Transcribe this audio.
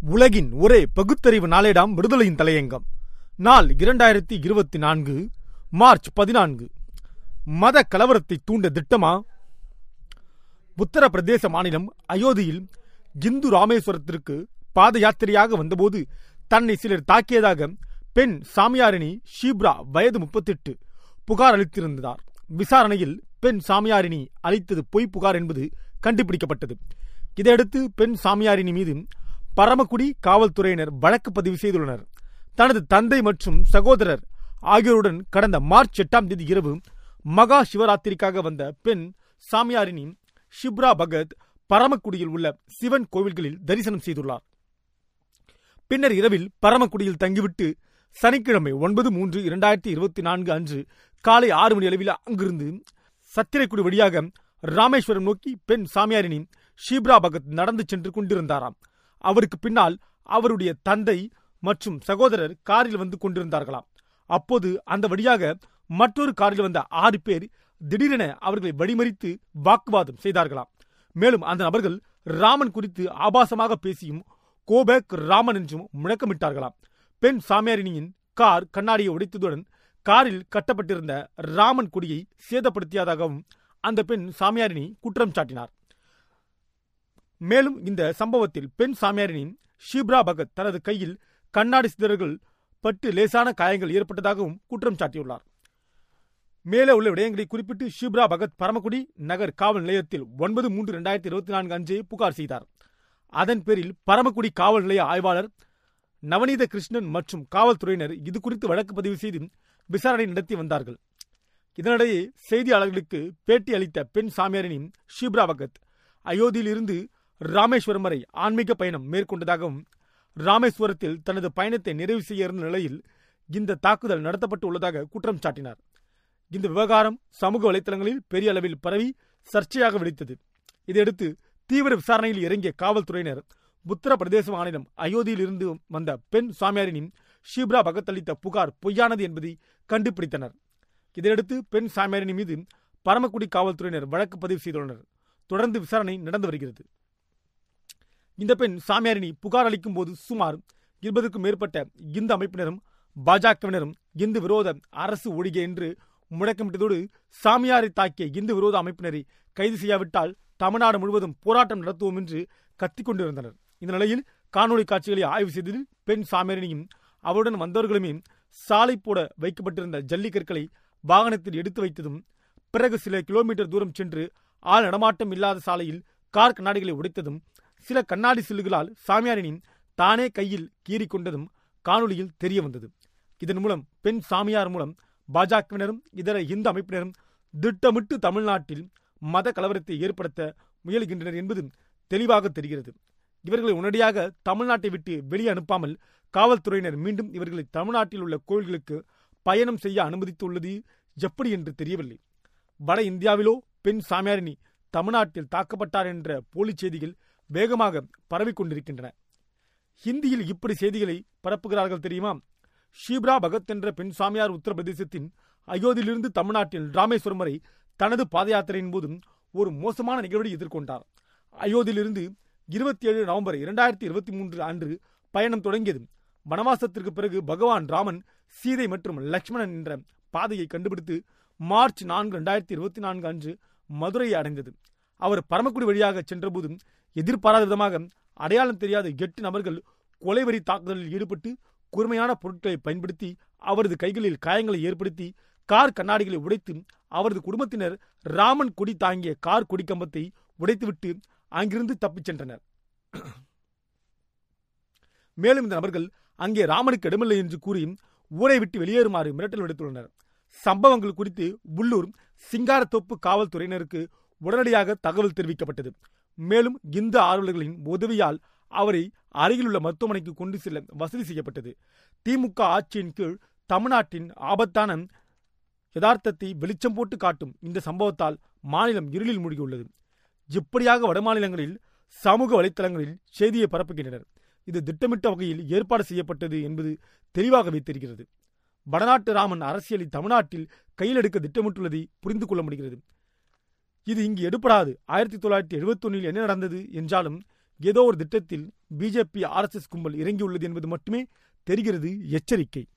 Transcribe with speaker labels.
Speaker 1: உலகின் ஒரே பகுத்தறிவு நாளேடாம் விடுதலையின் தலையங்கம் நாள் இரண்டாயிரத்தி இருபத்தி நான்கு மார்ச் பதினான்கு மத கலவரத்தை தூண்ட திட்டமா உத்தரப்பிரதேச மாநிலம் அயோத்தியில் இந்து ராமேஸ்வரத்திற்கு பாத யாத்திரையாக வந்தபோது தன்னை சிலர் தாக்கியதாக பெண் சாமியாரினி ஷீப்ரா வயது முப்பத்தெட்டு புகார் அளித்திருந்தார் விசாரணையில் பெண் சாமியாரினி அளித்தது பொய் புகார் என்பது கண்டுபிடிக்கப்பட்டது இதையடுத்து பெண் சாமியாரினி மீது பரமக்குடி காவல்துறையினர் வழக்கு பதிவு செய்துள்ளனர் தனது தந்தை மற்றும் சகோதரர் ஆகியோருடன் கடந்த மார்ச் எட்டாம் தேதி இரவு மகா சிவராத்திரிக்காக வந்த பெண் சாமியாரினி ஷிப்ரா பகத் பரமக்குடியில் உள்ள சிவன் கோவில்களில் தரிசனம் செய்துள்ளார் பின்னர் இரவில் பரமக்குடியில் தங்கிவிட்டு சனிக்கிழமை ஒன்பது மூன்று இரண்டாயிரத்தி இருபத்தி நான்கு அன்று காலை ஆறு மணி அளவில் அங்கிருந்து சத்திரைக்குடி வழியாக ராமேஸ்வரம் நோக்கி பெண் சாமியாரினி ஷீப்ரா பகத் நடந்து சென்று கொண்டிருந்தாராம் அவருக்கு பின்னால் அவருடைய தந்தை மற்றும் சகோதரர் காரில் வந்து கொண்டிருந்தார்களாம் அப்போது அந்த வழியாக மற்றொரு காரில் வந்த ஆறு பேர் திடீரென அவர்களை வழிமறித்து வாக்குவாதம் செய்தார்களாம் மேலும் அந்த நபர்கள் ராமன் குறித்து ஆபாசமாக பேசியும் கோபேக் ராமன் என்றும் முழக்கமிட்டார்களாம் பெண் சாமியாரினியின் கார் கண்ணாடியை உடைத்ததுடன் காரில் கட்டப்பட்டிருந்த ராமன் கொடியை சேதப்படுத்தியதாகவும் அந்த பெண் சாமியாரினி குற்றம் சாட்டினார் மேலும் இந்த சம்பவத்தில் பெண் சாமியாரினி ஷீப்ரா பகத் தனது கையில் கண்ணாடி சிதறல்கள் பட்டு லேசான காயங்கள் ஏற்பட்டதாகவும் குற்றம் சாட்டியுள்ளார் மேலே உள்ள விடயங்களை குறிப்பிட்டு ஷிப்ரா பகத் பரமக்குடி நகர் காவல் நிலையத்தில் ஒன்பது மூன்று இரண்டாயிரத்தி இருபத்தி நான்கு அன்றே புகார் செய்தார் அதன் பேரில் பரமக்குடி காவல் நிலைய ஆய்வாளர் நவநீத கிருஷ்ணன் மற்றும் காவல்துறையினர் இது குறித்து வழக்கு பதிவு செய்து விசாரணை நடத்தி வந்தார்கள் இதனிடையே செய்தியாளர்களுக்கு பேட்டி அளித்த பெண் சாமியாரினி ஷிப்ரா பகத் அயோத்தியிலிருந்து ராமேஸ்வரம் வரை ஆன்மீக பயணம் மேற்கொண்டதாகவும் ராமேஸ்வரத்தில் தனது பயணத்தை நிறைவு செய்ய இருந்த நிலையில் இந்த தாக்குதல் நடத்தப்பட்டு உள்ளதாக குற்றம் சாட்டினார் இந்த விவகாரம் சமூக வலைதளங்களில் பெரிய அளவில் பரவி சர்ச்சையாக வெடித்தது இதையடுத்து தீவிர விசாரணையில் இறங்கிய காவல்துறையினர் உத்தரப்பிரதேச மாநிலம் அயோத்தியில் இருந்து வந்த பெண் சாமியாரினின் ஷீப்ரா பகத் அளித்த புகார் பொய்யானது என்பதை கண்டுபிடித்தனர் இதையடுத்து பெண் சாமியாரினி மீது பரமக்குடி காவல்துறையினர் வழக்கு பதிவு செய்துள்ளனர் தொடர்ந்து விசாரணை நடந்து வருகிறது இந்த பெண் சாமியாரினி புகார் அளிக்கும் போது சுமார் இருபதுக்கும் மேற்பட்ட இந்து அமைப்பினரும் பாஜகவினரும் இந்து விரோத அரசு ஒழிக என்று முழக்கமிட்டதோடு சாமியாரை தாக்கிய இந்து விரோத அமைப்பினரை கைது செய்யாவிட்டால் தமிழ்நாடு முழுவதும் போராட்டம் நடத்துவோம் என்று கத்திக் கொண்டிருந்தனர் இந்த நிலையில் காணொலி காட்சிகளை ஆய்வு செய்ததில் பெண் சாமியாரினியும் அவருடன் வந்தவர்களுமே சாலை போட வைக்கப்பட்டிருந்த ஜல்லிக்கற்களை வாகனத்தில் எடுத்து வைத்ததும் பிறகு சில கிலோமீட்டர் தூரம் சென்று ஆள் நடமாட்டம் இல்லாத சாலையில் கார் கண்ணாடிகளை உடைத்ததும் சில கண்ணாடி சில்லுகளால் சாமியாரினின் தானே கையில் கீறி கொண்டதும் காணொலியில் தெரிய வந்தது இதன் மூலம் பெண் சாமியார் மூலம் பாஜகவினரும் இதர இந்து அமைப்பினரும் திட்டமிட்டு தமிழ்நாட்டில் மத கலவரத்தை ஏற்படுத்த முயல்கின்றனர் என்பது தெளிவாக தெரிகிறது இவர்களை உடனடியாக தமிழ்நாட்டை விட்டு வெளியே அனுப்பாமல் காவல்துறையினர் மீண்டும் இவர்களை தமிழ்நாட்டில் உள்ள கோயில்களுக்கு பயணம் செய்ய அனுமதித்துள்ளது எப்படி என்று தெரியவில்லை வட இந்தியாவிலோ பெண் சாமியாரினி தமிழ்நாட்டில் தாக்கப்பட்டார் என்ற போலி செய்திகள் வேகமாக பரவிக்கொண்டிருக்கின்றன ஹிந்தியில் இப்படி செய்திகளை பரப்புகிறார்கள் தெரியுமா ஷீப்ரா பகத் என்ற பெண் சாமியார் உத்தரப்பிரதேசத்தின் அயோத்தியிலிருந்து தமிழ்நாட்டில் ராமேஸ்வரம் வரை தனது பாத யாத்திரையின் போதும் ஒரு மோசமான நிகழ்வை எதிர்கொண்டார் அயோத்தியிலிருந்து இருபத்தி ஏழு நவம்பர் இரண்டாயிரத்தி இருபத்தி மூன்று அன்று பயணம் தொடங்கியது வனவாசத்திற்கு பிறகு பகவான் ராமன் சீதை மற்றும் லக்ஷ்மணன் என்ற பாதையை கண்டுபிடித்து மார்ச் நான்கு இரண்டாயிரத்தி இருபத்தி நான்கு அன்று மதுரையை அடைந்தது அவர் பரமக்குடி வழியாக சென்றபோது எதிர்பாராத விதமாக அடையாளம் தெரியாத எட்டு நபர்கள் கொலைவரி தாக்குதலில் ஈடுபட்டு கூர்மையான பொருட்களை பயன்படுத்தி அவரது கைகளில் காயங்களை ஏற்படுத்தி கார் கண்ணாடிகளை உடைத்து அவரது குடும்பத்தினர் ராமன் கொடி தாங்கிய கார் கொடி கம்பத்தை உடைத்துவிட்டு அங்கிருந்து தப்பிச் சென்றனர் மேலும் இந்த நபர்கள் அங்கே ராமனுக்கு இடமில்லை என்று கூறி ஊரை விட்டு வெளியேறுமாறு மிரட்டல் விடுத்துள்ளனர் சம்பவங்கள் குறித்து உள்ளூர் சிங்காரத்தோப்பு காவல்துறையினருக்கு உடனடியாக தகவல் தெரிவிக்கப்பட்டது மேலும் இந்து ஆர்வலர்களின் உதவியால் அவரை அருகிலுள்ள மருத்துவமனைக்கு கொண்டு செல்ல வசதி செய்யப்பட்டது திமுக ஆட்சியின் கீழ் தமிழ்நாட்டின் ஆபத்தான யதார்த்தத்தை வெளிச்சம் போட்டு காட்டும் இந்த சம்பவத்தால் மாநிலம் இருளில் மூழ்கியுள்ளது இப்படியாக வடமாநிலங்களில் சமூக வலைத்தளங்களில் செய்தியை பரப்புகின்றனர் இது திட்டமிட்ட வகையில் ஏற்பாடு செய்யப்பட்டது என்பது தெளிவாகவே தெரிகிறது வடநாட்டு ராமன் அரசியலை தமிழ்நாட்டில் கையில் எடுக்க திட்டமிட்டுள்ளதை புரிந்து கொள்ள முடிகிறது இது இங்கு எடுபடாது ஆயிரத்தி தொள்ளாயிரத்தி எழுபத்தி ஒன்னில் என்ன நடந்தது என்றாலும் ஏதோ ஒரு திட்டத்தில் பிஜேபி ஆர்எஸ்எஸ் கும்பல் இறங்கியுள்ளது என்பது மட்டுமே தெரிகிறது எச்சரிக்கை